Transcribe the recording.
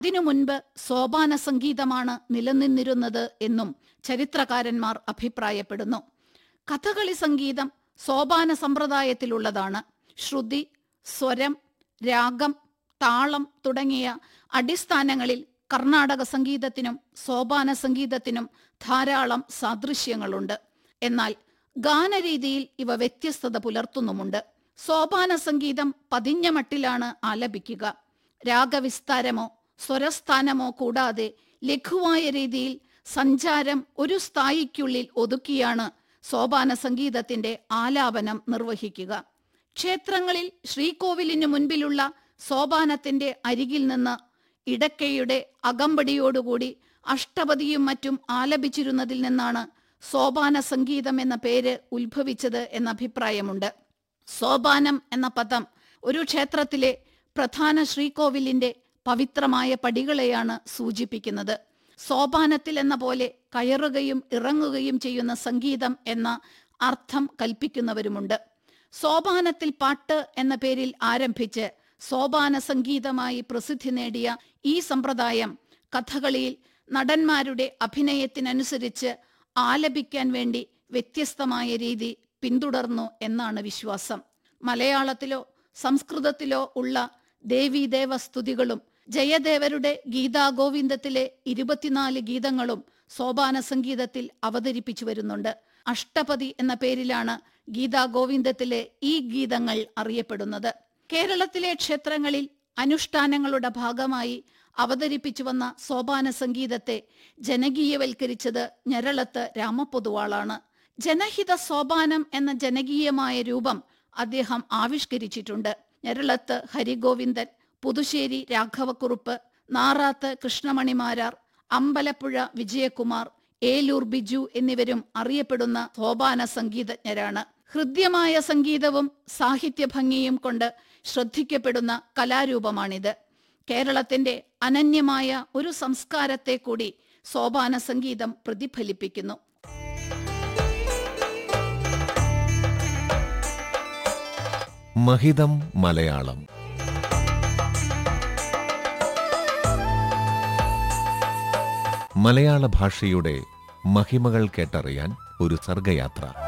ഇതിനു മുൻപ് സോപാന സംഗീതമാണ് നിലനിന്നിരുന്നത് എന്നും ചരിത്രകാരന്മാർ അഭിപ്രായപ്പെടുന്നു കഥകളി സംഗീതം സോപാന സമ്പ്രദായത്തിലുള്ളതാണ് ശ്രുതി സ്വരം രാഗം താളം തുടങ്ങിയ അടിസ്ഥാനങ്ങളിൽ കർണാടക സംഗീതത്തിനും സോപാന സംഗീതത്തിനും ധാരാളം സാദൃശ്യങ്ങളുണ്ട് എന്നാൽ ഗാനരീതിയിൽ ഇവ വ്യത്യസ്തത പുലർത്തുന്നുമുണ്ട് സോപാന സംഗീതം പതിഞ്ഞ മട്ടിലാണ് ആലപിക്കുക രാഗവിസ്താരമോ സ്വരസ്ഥാനമോ കൂടാതെ ലഘുവായ രീതിയിൽ സഞ്ചാരം ഒരു സ്ഥായിക്കുള്ളിൽ ഒതുക്കിയാണ് സോപാന സംഗീതത്തിന്റെ ആലാപനം നിർവഹിക്കുക ക്ഷേത്രങ്ങളിൽ ശ്രീകോവിലിനു മുൻപിലുള്ള സോപാനത്തിന്റെ അരികിൽ നിന്ന് ഇടക്കയുടെ അകമ്പടിയോടുകൂടി അഷ്ടപതിയും മറ്റും ആലപിച്ചിരുന്നതിൽ നിന്നാണ് സോപാന സംഗീതം എന്ന പേര് ഉത്ഭവിച്ചത് എന്ന അഭിപ്രായമുണ്ട് സോപാനം എന്ന പദം ഒരു ക്ഷേത്രത്തിലെ പ്രധാന ശ്രീകോവിലിന്റെ പവിത്രമായ പടികളെയാണ് സൂചിപ്പിക്കുന്നത് സോപാനത്തിൽ എന്ന പോലെ കയറുകയും ഇറങ്ങുകയും ചെയ്യുന്ന സംഗീതം എന്ന അർത്ഥം കൽപ്പിക്കുന്നവരുമുണ്ട് സോപാനത്തിൽ പാട്ട് എന്ന പേരിൽ ആരംഭിച്ച് സോപാന സംഗീതമായി പ്രസിദ്ധി നേടിയ ഈ സമ്പ്രദായം കഥകളിയിൽ നടന്മാരുടെ അഭിനയത്തിനനുസരിച്ച് ആലപിക്കാൻ വേണ്ടി വ്യത്യസ്തമായ രീതി പിന്തുടർന്നു എന്നാണ് വിശ്വാസം മലയാളത്തിലോ സംസ്കൃതത്തിലോ ഉള്ള ദേവീദേവ സ്തുതികളും ജയദേവരുടെ ഗീതാഗോവിന്ദത്തിലെ ഇരുപത്തിനാല് ഗീതങ്ങളും സോപാന സംഗീതത്തിൽ അവതരിപ്പിച്ചു വരുന്നുണ്ട് അഷ്ടപതി എന്ന പേരിലാണ് ഗീതാഗോവിന്ദത്തിലെ ഈ ഗീതങ്ങൾ അറിയപ്പെടുന്നത് കേരളത്തിലെ ക്ഷേത്രങ്ങളിൽ അനുഷ്ഠാനങ്ങളുടെ ഭാഗമായി അവതരിപ്പിച്ചു വന്ന സോപാന സംഗീതത്തെ ജനകീയവൽക്കരിച്ചത് ഞരളത്ത് രാമപൊതുവാളാണ് ജനഹിത സോപാനം എന്ന ജനകീയമായ രൂപം അദ്ദേഹം ആവിഷ്കരിച്ചിട്ടുണ്ട് ഞരളത്ത് ഹരിഗോവിന്ദൻ പുതുശ്ശേരി രാഘവക്കുറുപ്പ് നാറാത്ത് കൃഷ്ണമണിമാരാർ അമ്പലപ്പുഴ വിജയകുമാർ ഏലൂർ ബിജു എന്നിവരും അറിയപ്പെടുന്ന സോപാന സംഗീതജ്ഞരാണ് ഹൃദ്യമായ സംഗീതവും സാഹിത്യ ഭംഗിയും കൊണ്ട് ശ്രദ്ധിക്കപ്പെടുന്ന കലാരൂപമാണിത് കേരളത്തിന്റെ അനന്യമായ ഒരു സംസ്കാരത്തെ കൂടി സോപാന സംഗീതം പ്രതിഫലിപ്പിക്കുന്നു മഹിതം മലയാളം മലയാള ഭാഷയുടെ മഹിമകൾ കേട്ടറിയാൻ ഒരു സർഗയാത്ര